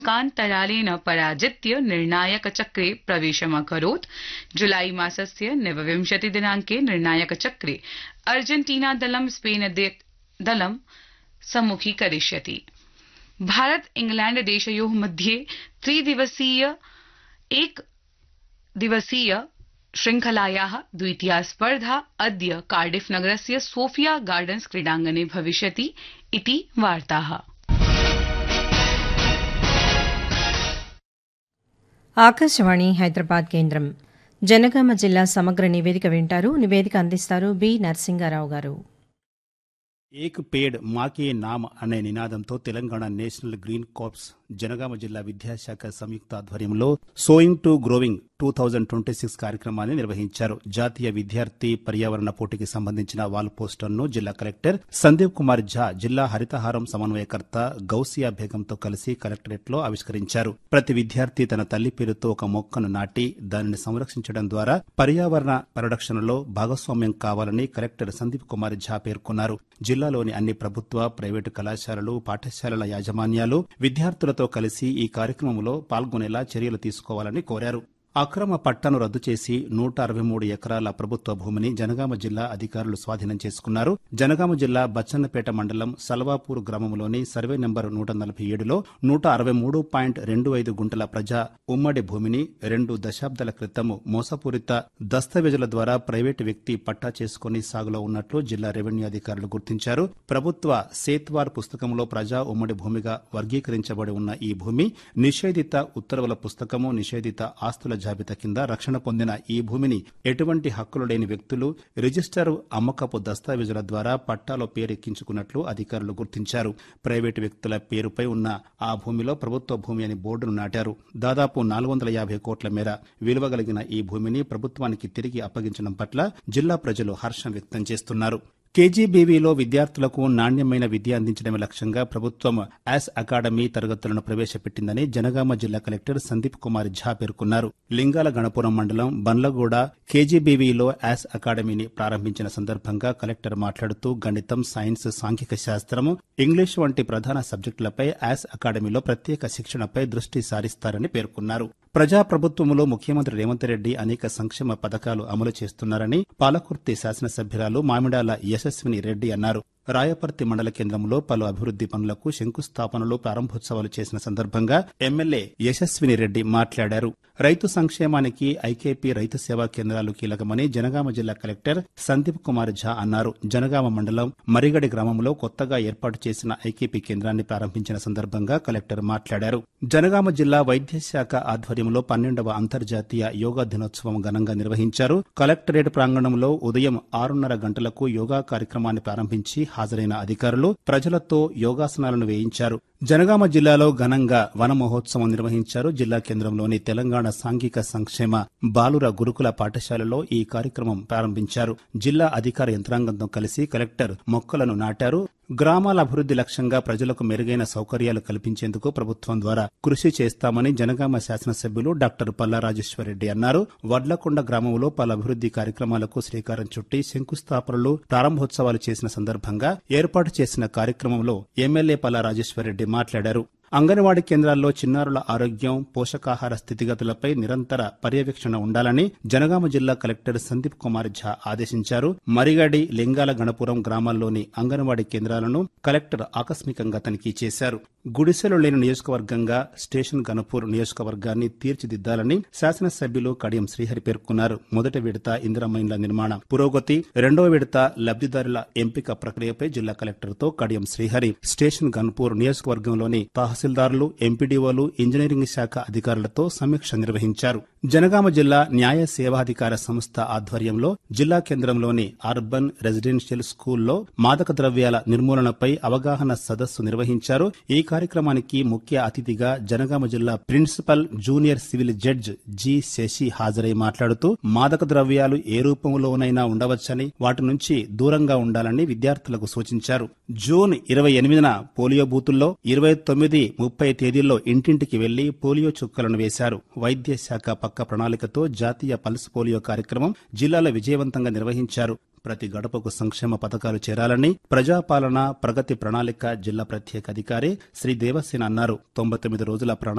कान्तरालेन पराजित्य निर्णायकचक्रे प्रवेशमकरोत् जुलाई मासस्य नवविंशति दिनाङ्के निर्णायकचक्रे अर्जेन्टीना दलं स्पेन दलं सम्मुखीकरिष्यति भारत इंग्लैण्ड देशयो मध्ये त्रिदिवसीय एक दिवसीय श्रृंखलाया द्वितीया स्पर्धा अद्य कार्डिफ नगरस्य सोफिया गार्डन्स क्रीडाङ्गणे भविष्यति इति वार्ताः ఆకాశవాణి హైదరాబాద్ కేంద్రం జనగామ జిల్లా సమగ్ర నివేదిక వింటారు నివేదిక అందిస్తారు బి నరసింగారావు గారు ఏక్ పేడ్ మాకే నామ్ అనే నినాదంతో Telangana national green corps Jangaon జిల్లా విద్యాశాఖ సంయుక్త ఆధ్వర్యంలో sowing to growing two thousand twenty six కార్యక్రమాన్ని నిర్వహించారు జాతీయ విద్యార్థి పర్యావరణ పోటీకి సంబంధించిన వాల్ పోస్టర్ను జిల్లా కలెక్టర్ సందీప్ కుమార్ ఝా జిల్లా హరితహారం సమన్వయకర్త గౌసియా బేగంతో కలిసి కలెక్టరేట్ లో ఆవిష్కరించారు ప్రతి విద్యార్థి తన తల్లి పేరుతో ఒక మొక్కను నాటి దానిని సంరక్షించడం ద్వారా పర్యావరణ పరిరక్షణలో భాగస్వామ్యం కావాలని కలెక్టర్ సందీప్ కుమార్ ఝా పేర్కొన్నారు జిల్లాలోని అన్ని ప్రభుత్వ ప్రైవేటు కళాశాలలు పాఠశాలల యాజమాన్యాలు విద్యార్థులతో కలిసి ఈ కార్యక్రమంలో పాల్గొనేలా చర్యలు తీసుకోవాలని కోరారు అక్రమ పట్టాను రద్దు చేసి నూట అరవై మూడు ఎకరాల ప్రభుత్వ భూమిని జనగామ జిల్లా అధికారులు స్వాధీనం చేసుకున్నారు జనగామ జిల్లా బచ్చన్నపేట మండలం సల్వాపూర్ గ్రామంలోని సర్వే నెంబర్ నూట నలభై ఏడులో నూట అరవై మూడు పాయింట్ రెండు ఐదు గుంటల ప్రజా ఉమ్మడి భూమిని రెండు దశాబ్దాల క్రితం మోసపూరిత దస్తావేజుల ద్వారా ప్రైవేటు వ్యక్తి పట్టా చేసుకుని సాగులో ఉన్నట్లు జిల్లా రెవెన్యూ అధికారులు గుర్తించారు ప్రభుత్వ సేత్వార్ పుస్తకంలో ప్రజా ఉమ్మడి భూమిగా వర్గీకరించబడి ఉన్న ఈ భూమి నిషేధిత ఉత్తర్వుల పుస్తకము నిషేధిత ఆస్తుల జాబితా కింద రక్షణ పొందిన ఈ భూమిని ఎటువంటి హక్కులు లేని వ్యక్తులు రిజిస్టర్ అమ్మకపు దస్తావేజుల ద్వారా పట్టాలో పేరెక్కించుకున్నట్లు అధికారులు గుర్తించారు ప్రైవేటు వ్యక్తుల పేరుపై ఉన్న ఆ భూమిలో ప్రభుత్వ భూమి అని బోర్డును నాటారు దాదాపు నాలుగు వందల యాభై కోట్ల మేర విలువ కలిగిన ఈ భూమిని ప్రభుత్వానికి తిరిగి అప్పగించడం పట్ల జిల్లా ప్రజలు హర్షం వ్యక్తం చేస్తున్నారు కేజీబీవీలో విద్యార్థులకు నాణ్యమైన విద్య అందించడమే లక్ష్యంగా ప్రభుత్వం యాస్ అకాడమీ తరగతులను ప్రవేశపెట్టిందని జనగామ జిల్లా కలెక్టర్ సందీప్ కుమార్ ఝా పేర్కొన్నారు లింగాల గణపురం మండలం బండ్లగూడ కేజీబీవీలో యాస్ అకాడమీని ప్రారంభించిన సందర్భంగా కలెక్టర్ మాట్లాడుతూ గణితం సైన్స్ సాంఘిక శాస్త్రము ఇంగ్లీష్ వంటి ప్రధాన సబ్జెక్టులపై యాస్ అకాడమీలో ప్రత్యేక శిక్షణపై దృష్టి సారిస్తారని పేర్కొన్నారు ప్రజాప్రభుత్వంలో ముఖ్యమంత్రి రేవంత్ రెడ్డి అనేక సంక్షేమ పథకాలు అమలు చేస్తున్నారని పాలకుర్తి శాసనసభ్యురాలు మామిడాల యశస్విని రెడ్డి అన్నారు రాయపర్తి మండల కేంద్రంలో పలు అభివృద్ది పనులకు శంకుస్థాపనలు ప్రారంభోత్సవాలు చేసిన సందర్భంగా ఎమ్మెల్యే యశస్విని రెడ్డి మాట్లాడారు రైతు సంక్షేమానికి ఐకేపీ రైతు సేవా కేంద్రాలు కీలకమని జనగామ జిల్లా కలెక్టర్ సందీప్ కుమార్ ఝా అన్నారు జనగామ మండలం మరిగడి గ్రామంలో కొత్తగా ఏర్పాటు చేసిన ఐకేపీ కేంద్రాన్ని ప్రారంభించిన సందర్భంగా కలెక్టర్ మాట్లాడారు జనగామ జిల్లా వైద్య శాఖ ఆధ్వర్యంలో పన్నెండవ అంతర్జాతీయ యోగా దినోత్సవం ఘనంగా నిర్వహించారు కలెక్టరేట్ ప్రాంగణంలో ఉదయం ఆరున్నర గంటలకు యోగా కార్యక్రమాన్ని ప్రారంభించి హాజరైన అధికారులు ప్రజలతో యోగాసనాలను వేయించారు జనగామ జిల్లాలో ఘనంగా వన మహోత్సవం నిర్వహించారు జిల్లా కేంద్రంలోని తెలంగాణ సాంఘిక సంక్షేమ బాలుర గురుకుల పాఠశాలలో ఈ కార్యక్రమం ప్రారంభించారు జిల్లా అధికార యంత్రాంగంతో కలిసి కలెక్టర్ మొక్కలను నాటారు గ్రామాల అభివృద్ది లక్ష్యంగా ప్రజలకు మెరుగైన సౌకర్యాలు కల్పించేందుకు ప్రభుత్వం ద్వారా కృషి చేస్తామని జనగామ శాసనసభ్యులు డాక్టర్ పల్లా రాజేశ్వరరెడ్డి అన్నారు వడ్లకొండ గ్రామంలో పలు అభివృద్ది కార్యక్రమాలకు శ్రీకారం చుట్టి శంకుస్థాపనలు ప్రారంభోత్సవాలు చేసిన సందర్భంగా ఏర్పాటు చేసిన కార్యక్రమంలో ఎమ్మెల్యే పల్లా రాజేశ్వరరెడ్డి మాట్లాడారు అంగన్వాడీ కేంద్రాల్లో చిన్నారుల ఆరోగ్యం పోషకాహార స్థితిగతులపై నిరంతర పర్యవేక్షణ ఉండాలని జనగామ జిల్లా కలెక్టర్ సందీప్ కుమార్ ఝా ఆదేశించారు మరిగడి లింగాల గణపురం గ్రామాల్లోని అంగన్వాడీ కేంద్రాలను కలెక్టర్ ఆకస్మికంగా తనిఖీ చేశారు గుడిసెలు లేని నియోజకవర్గంగా స్టేషన్ గణపూర్ నియోజకవర్గాన్ని తీర్చిదిద్దాలని శాసనసభ్యులు కడియం శ్రీహరి పేర్కొన్నారు మొదటి విడత ఇందిరమైన్ల నిర్మాణ పురోగతి రెండవ విడత లబ్దిదారుల ఎంపిక ప్రక్రియపై జిల్లా కలెక్టర్తో కడియం శ్రీహరి స్టేషన్ గన్పూర్ నియోజకవర్గంలోని తహసీల్దారులు ఎంపీడీఓలు ఇంజనీరింగ్ శాఖ అధికారులతో సమీక్ష నిర్వహించారు జనగామ జిల్లా న్యాయ సేవాధికార సంస్థ ఆధ్వర్యంలో జిల్లా కేంద్రంలోని అర్బన్ రెసిడెన్షియల్ స్కూల్లో మాదక ద్రవ్యాల నిర్మూలనపై అవగాహన సదస్సు నిర్వహించారు ఈ కార్యక్రమానికి ముఖ్య అతిథిగా జనగామ జిల్లా principal junior civil judge G Shashi హాజరై మాట్లాడుతూ మాదక ద్రవ్యాలు ఏ రూపంలోనైనా ఉండవచ్చని వాటి నుంచి దూరంగా ఉండాలని విద్యార్థులకు సూచించారు జూన్ ఇరవై ఎనిమిదిన పోలియో బూతుల్లో ఇరవై తొమ్మిది ముప్పై తేదీల్లో ఇంటింటికి వెళ్లి పోలియో చుక్కలను వేశారు వైద్య శాఖ పక్క ప్రణాళికతో జాతీయ పల్స్ పోలియో కార్యక్రమం జిల్లాలో విజయవంతంగా నిర్వహించారు ప్రతి గడపకు సంక్షేమ పథకాలు చేరాలని ప్రజాపాలన ప్రగతి ప్రణాళిక జిల్లా ప్రత్యేక అధికారి శ్రీ దేవసేన అన్నారు తొంభై తొమ్మిది రోజుల ప్రణాళిక